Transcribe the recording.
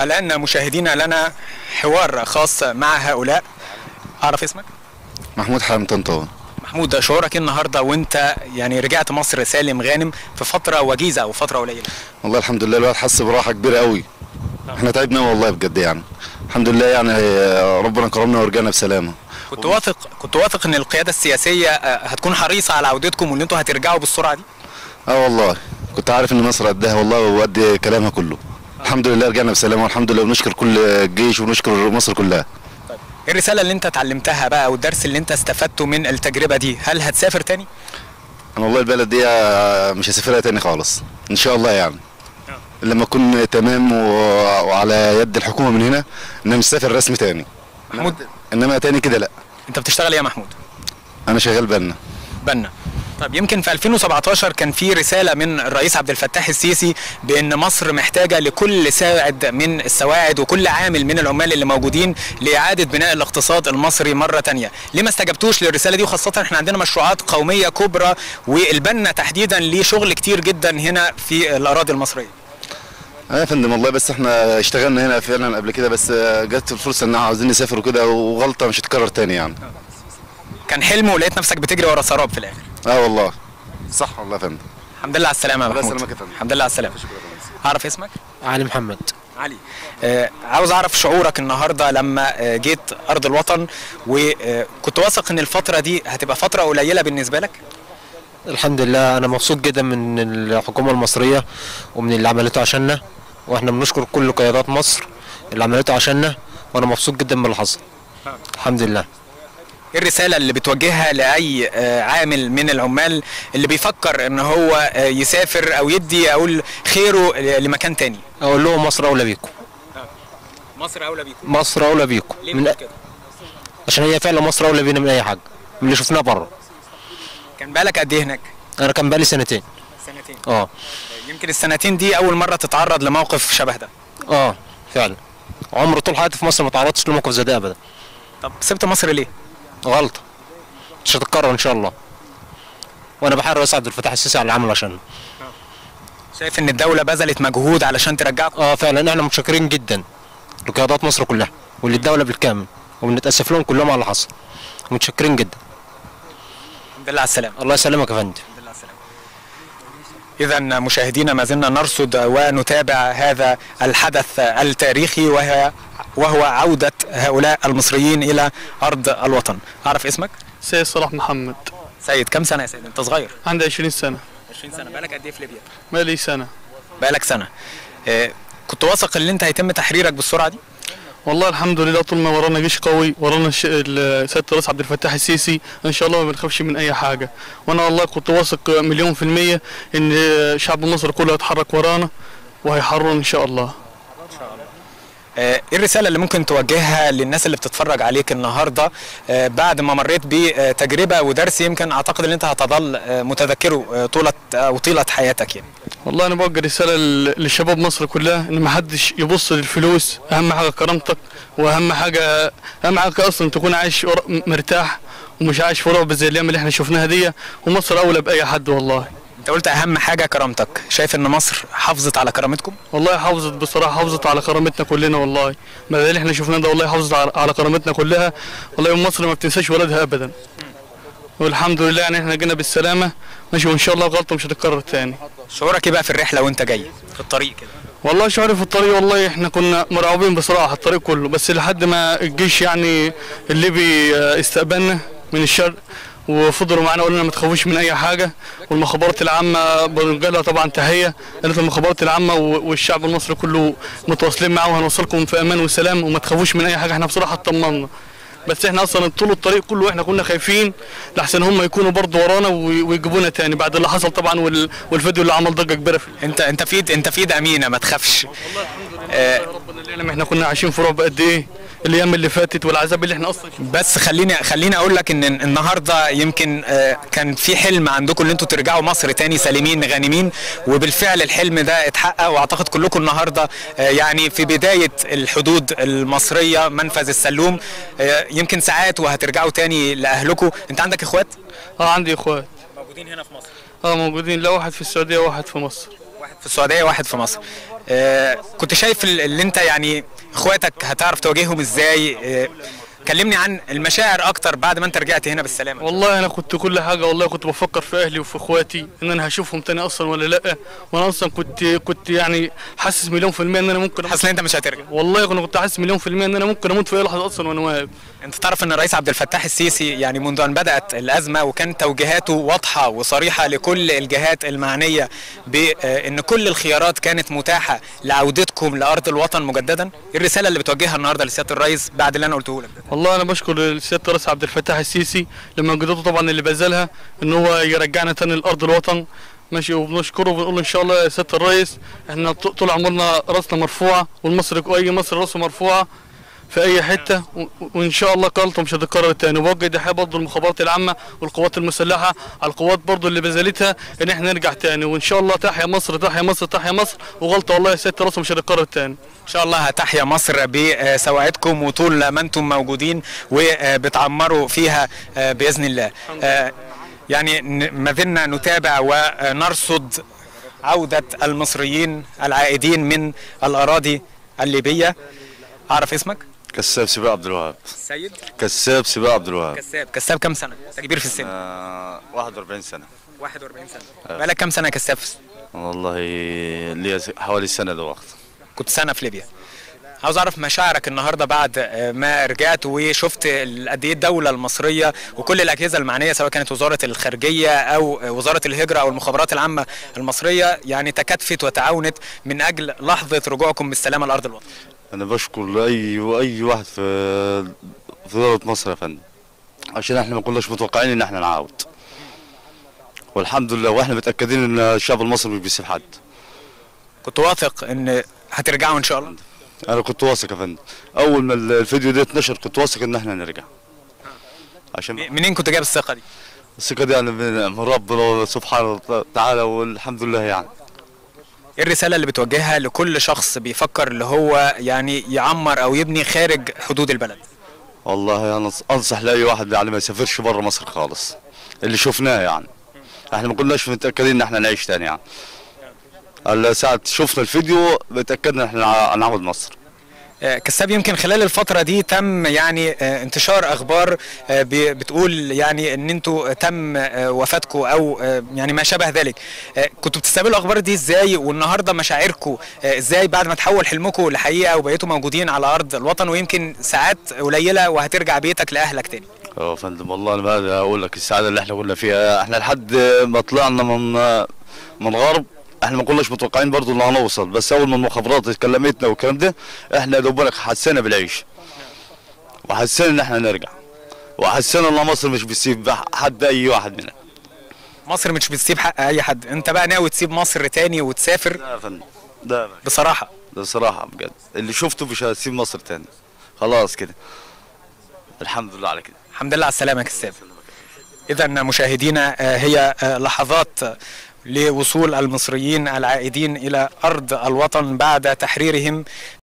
الآن مشاهدينا لنا حوار خاص مع هؤلاء أعرف اسمك؟ محمود حامد طنطاوي محمود شعورك إيه النهارده وانت يعني رجعت مصر سالم غانم في فترة وجيزة أو فترة قليلة والله الحمد لله الواحد حس براحه كبيره قوي احنا تعبنا والله بجد يعني الحمد لله يعني آه، ربنا كرمنا ورجعنا بسلامه كنت واثق كنت واثق إن القيادة السياسية آه، هتكون حريصة على عودتكم وإن انتوا هترجعوا بالسرعة دي اه والله كنت عارف ان مصر قدها والله وقد كلامها كله الحمد لله رجعنا بسلامه والحمد لله ونشكر كل الجيش ونشكر مصر كلها إيه الرسالة اللي انت اتعلمتها بقى والدرس اللي انت استفدته من التجربة دي هل هتسافر تاني؟ انا والله البلد دي آه، مش هسافرها تاني خالص ان شاء الله يعني لما اكون تمام و- وعلى يد الحكومه من هنا ان نسافر رسمي تاني محمود انما تاني كده لا انت بتشتغل ايه يا محمود؟ انا شغال بنا بنا طب يمكن في 2017 كان في رسالة من الرئيس عبد الفتاح السيسي بأن مصر محتاجة لكل ساعد من السواعد وكل عامل من العمال اللي موجودين لإعادة بناء الاقتصاد المصري مرة تانية ليه ما استجبتوش للرسالة دي وخاصة احنا عندنا مشروعات قومية كبرى والبنا تحديدا ليه شغل كتير جدا هنا في الأراضي المصرية اه يا فندم والله بس احنا اشتغلنا هنا فعلا قبل كده بس آه، جت الفرصه ان احنا عاوزين نسافر وكده وغلطه مش هتتكرر تاني يعني كان حلم ولقيت نفسك بتجري ورا سراب في الآخر اه والله صح والله يا فندم الحمد لله على السلامة يا الله محمود يسلمك يا فندم. الحمد لله على السلامة أعرف اسمك؟ علي محمد علي آه عاوز اعرف شعورك النهارده لما آه جيت ارض الوطن وكنت واثق ان الفتره دي هتبقى فتره قليله بالنسبه لك الحمد لله انا مبسوط جدا من الحكومه المصريه ومن اللي عملته عشاننا واحنا بنشكر كل قيادات مصر اللي عملته عشاننا وانا مبسوط جدا باللي حصل الحمد لله ايه الرساله اللي بتوجهها لاي آه عامل من العمال اللي بيفكر ان هو آه يسافر او يدي اقول خيره لمكان تاني اقول لهم مصر اولى بيكم مصر اولى بيكم مصر اولى بيكم من كده عشان هي فعلا مصر اولى بينا من اي حاجه من اللي شفناه بره كان بالك قد ايه هناك انا كان بقالي سنتين سنتين اه يمكن السنتين دي اول مره تتعرض لموقف شبه ده اه فعلا عمر طول حياتي في مصر ما تعرضتش لموقف زي ده ابدا طب سبت مصر ليه غلطه مش هتتكرر ان شاء الله وانا بحيي الرئيس عبد الفتاح السيسي على اللي عمله عشاننا شايف ان الدوله بذلت مجهود علشان ترجعكم اه فعلا احنا متشكرين جدا لقيادات مصر كلها وللدوله بالكامل وبنتاسف لهم كلهم على اللي حصل متشكرين جدا الحمد لله على السلامه الله يسلمك يا فندم إذا مشاهدينا ما زلنا نرصد ونتابع هذا الحدث التاريخي وهي وهو عودة هؤلاء المصريين إلى أرض الوطن أعرف اسمك؟ سيد صلاح محمد سيد كم سنة يا سيد؟ أنت صغير عندي 20 سنة 20 سنة بقالك قد إيه في ليبيا؟ مالي سنة بقالك سنة آه، كنت واثق إن أنت هيتم تحريرك بالسرعة دي؟ والله الحمد لله طول ما ورانا جيش قوي ورانا الش- ال- سيادة الرئيس عبد الفتاح السيسي ان شاء الله ما بنخافش من اي حاجة وانا والله كنت واثق مليون في المية ان شعب مصر كله هيتحرك ورانا وهيحررنا ان شاء الله آه، ايه الرساله اللي ممكن توجهها للناس اللي بتتفرج عليك النهارده آه، بعد ما مريت بتجربه ودرس يمكن اعتقد ان انت هتظل آه، متذكره آه، طولة او طيله حياتك يعني والله انا بوجه رسالة ل- لشباب مصر كلها ان ما حدش يبص للفلوس اهم حاجة كرامتك واهم حاجة اهم حاجة اصلا تكون عايش ور- مرتاح ومش عايش في رعب زي الايام اللي احنا شفناها دي ومصر اولى باي حد والله انت قلت اهم حاجه كرامتك شايف ان مصر حافظت على كرامتكم والله حافظت بصراحه حافظت على كرامتنا كلنا والله ما ده اللي احنا شفناه ده والله حافظت على- على كرامتنا كلها والله مصر ما بتنساش ولادها ابدا والحمد لله يعني احنا جينا بالسلامه ماشي وان شاء الله غلطه مش هتتكرر تاني شعورك ايه بقى في الرحله وانت جاي في الطريق كده والله شعوري في الطريق والله احنا كنا مرعوبين بصراحه الطريق كله بس لحد ما الجيش يعني الليبي آه، استقبلنا من الشرق وفضلوا معانا وقالوا لنا ما تخافوش من اي حاجه والمخابرات العامه بنوجه لها طبعا تحيه قالت المخابرات العامه و- والشعب المصري كله متواصلين معاه وهنوصلكم في امان وسلام وما تخافوش من اي حاجه احنا بصراحه اطمنا بس احنا اصلا طول الطريق كله احنا كنا خايفين لحسن هم يكونوا برضه ورانا وي- ويجيبونا تاني بعد اللي حصل طبعا وال- والفيديو اللي عمل ضجه كبيره في انت انت في ايد انت في ايد امينه ما تخافش آه، ربنا اللي يعلم احنا كنا عايشين في رعب قد ايه الايام اللي فاتت والعذاب اللي احنا اصلا بس خليني خليني اقول لك ان النهارده يمكن آه، كان في حلم عندكم ان انتوا ترجعوا مصر تاني سالمين غانمين وبالفعل الحلم ده اتحقق واعتقد كلكم النهارده آه، يعني في بدايه الحدود المصريه منفذ السلوم آه، يمكن ساعات وهترجعوا تاني لاهلكم انت عندك اخوات اه عندي اخوات موجودين هنا في مصر اه موجودين لا واحد في السعوديه وواحد في مصر واحد في في السعوديه واحد في مصر آه كنت شايف ال- اللي انت يعني اخواتك هتعرف تواجههم ازاي آه كلمني عن المشاعر اكتر بعد ما انت رجعت هنا بالسلامه والله انا كنت كل حاجه والله كنت بفكر في اهلي وفي اخواتي ان انا هشوفهم تاني اصلا ولا لا وانا اصلا كنت كنت يعني حاسس مليون في الميه ان انا ممكن حاسس ان انت مش هترجع والله كنت كنت حاسس مليون في الميه ان انا ممكن اموت في اي لحظه اصلا وانا واقف انت تعرف ان الرئيس عبد الفتاح السيسي يعني منذ ان بدات الازمه وكان توجيهاته واضحه وصريحه لكل الجهات المعنيه بان كل الخيارات كانت متاحه لعودتكم لارض الوطن مجددا ايه الرساله اللي بتوجهها النهارده لسياده الرئيس بعد اللي انا قلته لك ده والله انا بشكر سياده الرئيس عبد الفتاح السيسي لمجهوداته طبعا اللي بذلها ان هو يرجعنا تاني لارض الوطن ماشي وبنشكره وبنقول ان شاء الله يا سياده الرئيس احنا ط- طول عمرنا راسنا مرفوعه والمصري اي مصري راسه مرفوعه في اي حته و- وان شاء الله قالته مش هتتكرر تاني وبوجه تحيه برضه المخابرات العامه والقوات المسلحه على القوات برضه اللي بذلتها ان احنا نرجع تاني وان شاء الله تحيا مصر تحيا مصر تحيا مصر وغلطه والله يا سياده الرئيس مش هتتكرر تاني ان شاء الله هتحيا مصر بسواعدكم وطول ما انتم موجودين وبتعمروا فيها آه، باذن الله آه، يعني ن- ما زلنا نتابع ونرصد عوده المصريين العائدين من الاراضي الليبيه اعرف اسمك كساب سباق عبد الوهاب السيد كساب سباق عبد الوهاب كساب كساب كم سنه انت كبير في السن آه 41 سنه 41 سنه بقالك كم سنه كساب في السن؟ والله لي حوالي سنه دلوقتي كنت سنه في ليبيا عاوز اعرف مشاعرك النهارده بعد آه، ما رجعت وشفت ال- قد ايه الدوله المصريه وكل الاجهزه المعنيه سواء كانت وزاره الخارجيه او آه، وزاره الهجره او المخابرات العامه المصريه يعني تكاتفت وتعاونت من اجل لحظه رجوعكم بالسلامه لارض الوطن. انا بشكر اي واي واحد في في دوله مصر يا فندم عشان احنا ما كناش متوقعين ان احنا نعاود والحمد لله واحنا متاكدين ان الشعب المصري مش بيسيب حد كنت واثق ان هترجعوا ان شاء الله. انا كنت واثق يا فندم اول ما الفيديو ده اتنشر كنت واثق ان احنا نرجع عشان منين كنت جايب الثقه دي؟ الثقه دي يعني من من ربنا سبحانه وتعالى والحمد لله يعني ايه الرساله اللي بتوجهها لكل شخص بيفكر اللي هو يعني يعمر او يبني خارج حدود البلد؟ والله انا انصح لاي واحد يعني ما يسافرش بره مصر خالص اللي شفناه يعني احنا ما كناش متاكدين ان احنا نعيش تاني يعني هلا ساعة شفنا الفيديو اتاكدنا ان احنا هنعود مصر آه، كساب يمكن خلال الفترة دي تم يعني آه، انتشار أخبار آه، ب- بتقول يعني إن أنتوا تم آه، وفاتكم أو آه، يعني ما شابه ذلك. آه، كنتوا بتستقبلوا الأخبار دي إزاي والنهاردة مشاعركم آه، إزاي بعد ما تحول حلمكم لحقيقة وبقيتوا موجودين على أرض الوطن ويمكن ساعات قليلة وهترجع بيتك لأهلك تاني. اه يا فندم والله انا ما اقول لك السعاده اللي احنا كنا فيها احنا لحد ما طلعنا من من غرب احنا ما كناش متوقعين برضو ان هنوصل بس اول ما المخابرات اتكلمتنا والكلام ده احنا يا دوبك حسينا بالعيش وحسينا ان احنا نرجع وحسينا ان مصر مش بتسيب حد اي واحد مننا مصر مش بتسيب حق أي حد، أنت بقى ناوي تسيب مصر تاني وتسافر ده يا فندم ده بصراحة. ده صراحه بجد اللي شفته مش هسيب مصر تاني خلاص كده الحمد لله على كده الحمد لله على السلامة يا كساب إذا مشاهدينا آه، هي آه، لحظات لوصول المصريين العائدين إلى أرض الوطن بعد تحريرهم